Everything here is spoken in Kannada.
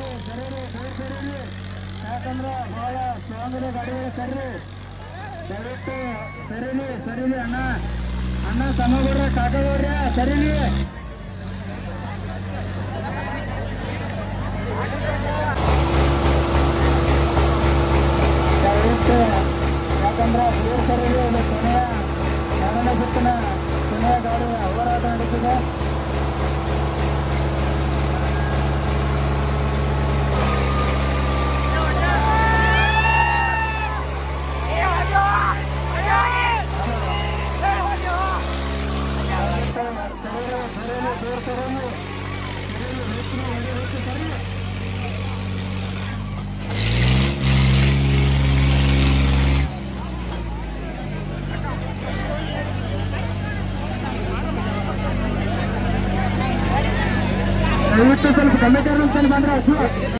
ಸರಿರಿ ದೂರ ಸರಿರಿ ಯಾಕಂದ್ರೆ ಬಹಳ ಸ್ಟ್ರಾಂಗ್ ಗಾಡಿಗಳು ಸರಿ ದಯವಿಟ್ಟು ಸರಿಲಿ ಸರಿಲಿ ಅಣ್ಣ ಅಣ್ಣ ಸಮಗೌಡ್ರ ಕಾಕಗೌಡ್ರ ಸರಿಲಿ ದಯವಿಟ್ಟು ಯಾಕಂದ್ರೆ ದೂರ ಸರಿಲಿ ಇಲ್ಲಿ ಕೊನೆಯ ಎರಡನೇ ಸುತ್ತಿನ ಕೊನೆಯ ಗಾಡಿ ಹೋರಾಟ ನಡೀತಿದೆ ದಯವಿಟ್ಟು ಸ್ವಲ್ಪ ಕಮಿಟಿ ಬಂದ್ರೆ ಅಜ್ಜಿ